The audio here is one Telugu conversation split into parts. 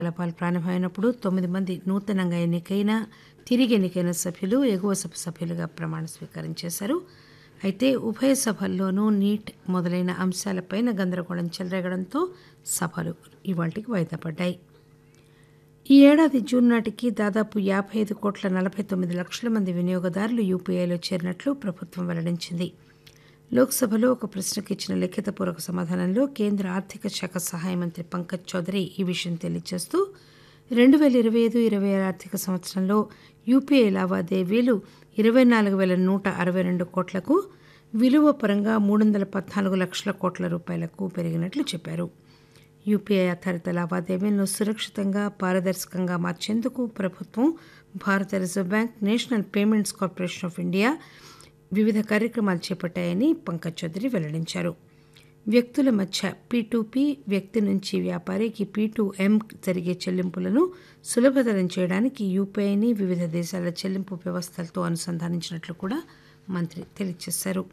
కార్యకలాపాలు ప్రారంభమైనప్పుడు తొమ్మిది మంది నూతనంగా ఎన్నికైన తిరిగి ఎన్నికైన సభ్యులు ఎగువ సభ సభ్యులుగా ప్రమాణ స్వీకారం చేశారు అయితే ఉభయ సభల్లోనూ నీట్ మొదలైన అంశాలపైన గందరగోళం చెలరేగడంతో సభలు ఇవాళకి వాయిదా పడ్డాయి ఈ ఏడాది జూన్ నాటికి దాదాపు యాభై ఐదు కోట్ల నలభై తొమ్మిది లక్షల మంది వినియోగదారులు యూపీఐలో చేరినట్లు ప్రభుత్వం వెల్లడించింది లోక్సభలో ఒక ప్రశ్నకు ఇచ్చిన లిఖితపూర్వక సమాధానంలో కేంద్ర ఆర్థిక శాఖ సహాయ మంత్రి పంకజ్ చౌదరి ఈ విషయం తెలియజేస్తూ రెండు వేల ఇరవై ఐదు ఇరవై ఆరు ఆర్థిక సంవత్సరంలో యూపీఐ లావాదేవీలు ఇరవై నాలుగు వేల నూట అరవై రెండు కోట్లకు విలువ పరంగా మూడు వందల పద్నాలుగు లక్షల కోట్ల రూపాయలకు పెరిగినట్లు చెప్పారు యూపీఐ ఆధారిత లావాదేవీలను సురక్షితంగా పారదర్శకంగా మార్చేందుకు ప్రభుత్వం భారత reserve bank national payments corporation of India వివిధ కార్యక్రమాలు చేపట్టాయని పంకజ్ చౌదరి వెల్లడించారు వ్యక్తుల మధ్య పీ వ్యక్తి నుంచి వ్యాపారికి పీ ఎం జరిగే చెల్లింపులను సులభతరం చేయడానికి యూపీఐని వివిధ దేశాల చెల్లింపు వ్యవస్థలతో అనుసంధానించినట్లు కూడా మంత్రి తెలియజేశారు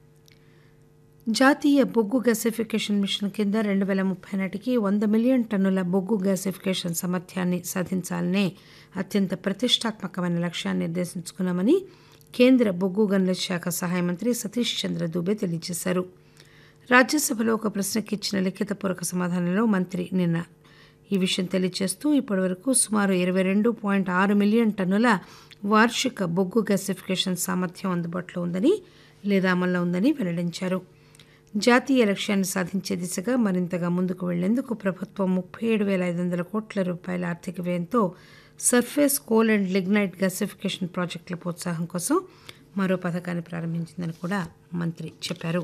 జాతీయ బొగ్గు గ్యాసిఫికేషన్ మిషన్ కింద రెండు వేల ముప్పై నాటికి వంద మిలియన్ టన్నుల బొగ్గు గ్యాసిఫికేషన్ సామర్థ్యాన్ని సాధించాలనే అత్యంత ప్రతిష్టాత్మకమైన లక్ష్యాన్ని నిర్దేశించుకున్నామని కేంద్ర బొగ్గు గనుల శాఖ సహాయ మంత్రి సతీష్ చంద్ర దూబే తెలియజేశారు రాజ్యసభలో ఒక ప్రశ్నకి ఇచ్చిన లిఖితపూర్వక సమాధానంలో మంత్రి నిన్న ఈ విషయం తెలియజేస్తూ ఇప్పటివరకు సుమారు ఇరవై రెండు పాయింట్ ఆరు మిలియన్ టన్నుల వార్షిక బొగ్గు గ్యాసిఫికేషన్ సామర్థ్యం అందుబాటులో ఉందని లేదా అమల్లో ఉందని వెల్లడించారు జాతీయ లక్ష్యాన్ని సాధించే దిశగా మరింతగా ముందుకు వెళ్లేందుకు ప్రభుత్వం ముప్పై ఏడు వేల ఐదు వందల కోట్ల రూపాయల ఆర్థిక వ్యయంతో surface coal and lignite gasification ప్రాజెక్టుల ప్రోత్సాహం కోసం మరో పథకాన్ని ప్రారంభించిందని కూడా మంత్రి చెప్పారు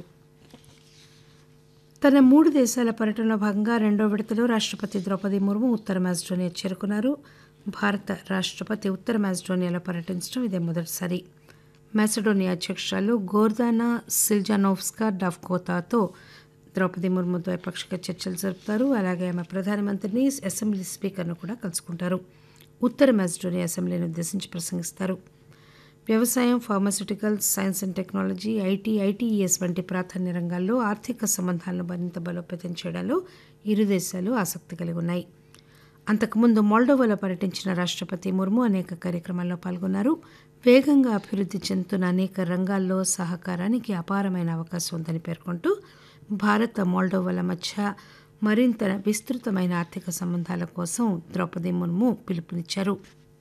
తన మూడు దేశాల పర్యటనలో భాగంగా రెండో విడతలో రాష్ట్రపతి ద్రౌపది ముర్ము ఉత్తర మాజిడోనియా చేరుకున్నారు భారత రాష్ట్రపతి ఉత్తర మాజిడోనియాలో పర్యటించడం ఇదే మొదటిసారి మాసిడోనియా అధ్యక్షురాలు గోర్దానా సిల్జానోవ్స్కా డవ్కోతాతో ద్రౌపది ముర్ము ద్వైపాక్షిక చర్చలు జరుపుతారు అలాగే ఆమె ప్రధానమంత్రిని అసెంబ్లీ స్పీకర్ను కూడా కలుసుకుంటారు ఉత్తర మాజిడోనియా అసెంబ్లీని ఉద్దేశించి ప్రసంగిస్తారు వ్యవసాయం pharmaceuticals science and technology IT ITES వంటి ప్రాధాన్య రంగాల్లో ఆర్థిక సంబంధాలను మరింత బలోపేతం చేయడంలో ఇరు దేశాలు ఆసక్తి కలిగి ఉన్నాయి అంతకుముందు మోల్డోవాలో పర్యటించిన రాష్ట్రపతి ముర్ము అనేక కార్యక్రమాల్లో పాల్గొన్నారు వేగంగా అభివృద్ధి చెందుతున్న అనేక రంగాల్లో సహకారానికి అపారమైన అవకాశం ఉందని పేర్కొంటూ భారత్ మోల్డోవాల మధ్య మరింత విస్తృతమైన ఆర్థిక సంబంధాల కోసం ద్రౌపది ముర్ము పిలుపునిచ్చారు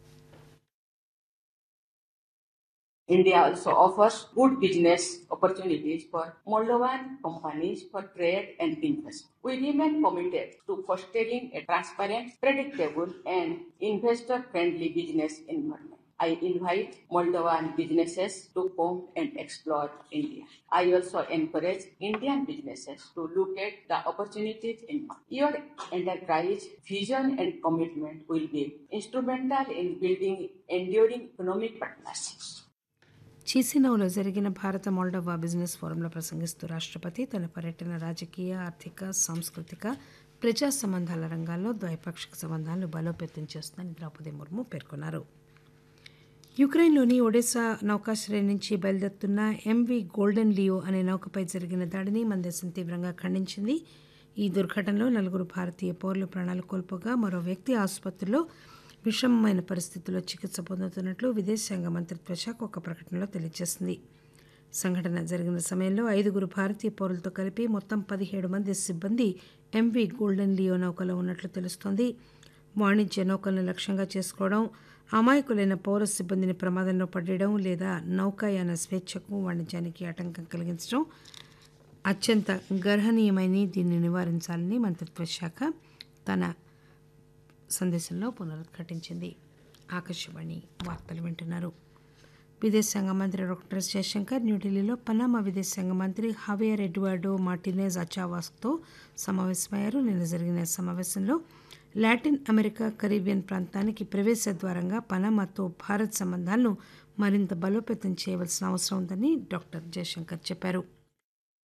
India also offers good business opportunities for Moldovan companies for trade and investment. We remain committed to fostering a transparent, predictable, and investor-friendly business environment. I invite Moldovan businesses to come and explore India. I also encourage Indian businesses to look at the opportunities in market. Your enterprise vision and commitment will be instrumental in building enduring economic partnerships. చీసినౌలో జరిగిన భారత మోల్డోవా బిజినెస్ ఫోరంలో ప్రసంగిస్తూ రాష్ట్రపతి తన పర్యటన రాజకీయ ఆర్థిక సాంస్కృతిక ప్రజా సంబంధాల రంగాల్లో ద్వైపాక్షిక సంబంధాలను బలోపేతం చేస్తుందని ద్రౌపది ముర్ము పేర్కొన్నారు యుక్రెయిన్లోని ఒడెసా నౌకాశ్రయం నుంచి బయలుదేరుతున్న ఎంవి గోల్డెన్ లియో అనే నౌకపై జరిగిన దాడిని మన దేశం తీవ్రంగా ఖండించింది ఈ దుర్ఘటనలో నలుగురు భారతీయ పౌరులు ప్రాణాలు కోల్పోగా మరో వ్యక్తి ఆసుపత్రిలో విషమమైన పరిస్థితుల్లో చికిత్స పొందుతున్నట్లు విదేశాంగ మంత్రిత్వ శాఖ ఒక ప్రకటనలో తెలియజేసింది సంఘటన జరిగిన సమయంలో ఐదుగురు భారతీయ పౌరులతో కలిపి మొత్తం పదిహేడు మంది సిబ్బంది ఎంవి గోల్డెన్ లియో నౌకలో ఉన్నట్లు తెలుస్తోంది వాణిజ్య నౌకలను లక్ష్యంగా చేసుకోవడం అమాయకులైన పౌర సిబ్బందిని ప్రమాదంలో పడేయడం లేదా నౌకాయాన స్వేచ్ఛకు వాణిజ్యానికి ఆటంకం కలిగించడం అత్యంత గర్హనీయమైన దీన్ని నివారించాలని మంత్రిత్వ శాఖ తన సందేశంలో పునరుద్ఘాటించింది ఆకాశవాణి వార్తలు వింటున్నారు విదేశాంగ మంత్రి డాక్టర్ ఎస్ జయశంకర్ న్యూఢిల్లీలో పనామా విదేశాంగ మంత్రి హవియర్ ఎడ్వార్డో మార్టినేజ్ అచావాస్తో సమావేశమయ్యారు నిన్న జరిగిన సమావేశంలో లాటిన్ అమెరికా కరీబియన్ ప్రాంతానికి ప్రవేశ ద్వారంగా పనామాతో భారత్ సంబంధాలను మరింత బలోపేతం చేయవలసిన అవసరం ఉందని డాక్టర్ జయశంకర్ చెప్పారు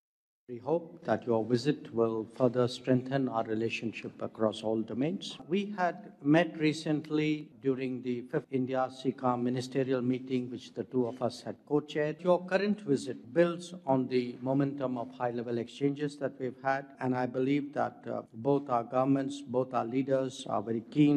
We hope that your visit will further strengthen our relationship across all domains. We had met recently during the fifth India SICA ministerial meeting, which the two of us had co-chaired. Your current visit builds on the momentum of high-level exchanges that we've had, and I believe that uh, both our governments, both our leaders are very keen